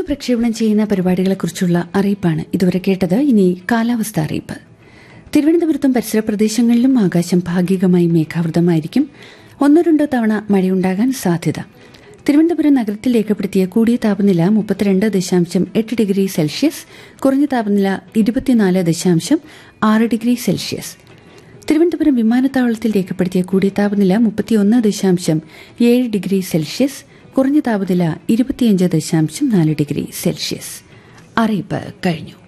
പ്രക്ഷേപണം ചെയ്യുന്ന പരിപാടികളെക്കുറിച്ചുള്ള അറിയിപ്പാണ് ഇതുവരെ കേട്ടത് ഇനി കാലാവസ്ഥ അറിയിപ്പ് തിരുവനന്തപുരത്തും പരിസര പ്രദേശങ്ങളിലും ആകാശം ഭാഗികമായി മേഘാവൃതമായിരിക്കും ഒന്നോ രണ്ടോ തവണ മഴയുണ്ടാകാൻ സാധ്യത തിരുവനന്തപുരം നഗരത്തിൽ രേഖപ്പെടുത്തിയ കൂടിയ താപനില മുപ്പത്തിരണ്ട് ദശാംശം എട്ട് ഡിഗ്രി സെൽഷ്യസ് കുറഞ്ഞ താപനില ഇരുപത്തിനാല് ദശാംശം ആറ് ഡിഗ്രി സെൽഷ്യസ് തിരുവനന്തപുരം വിമാനത്താവളത്തിൽ രേഖപ്പെടുത്തിയ കൂടിയ താപനില മുപ്പത്തിയൊന്ന് ദശാംശം ഏഴ് ഡിഗ്രി സെൽഷ്യസ് കുറഞ്ഞ താപനില ഇരുപത്തിയഞ്ച് ദശാംശം നാല് ഡിഗ്രി സെൽഷ്യസ് അറിയിപ്പ് കഴിഞ്ഞു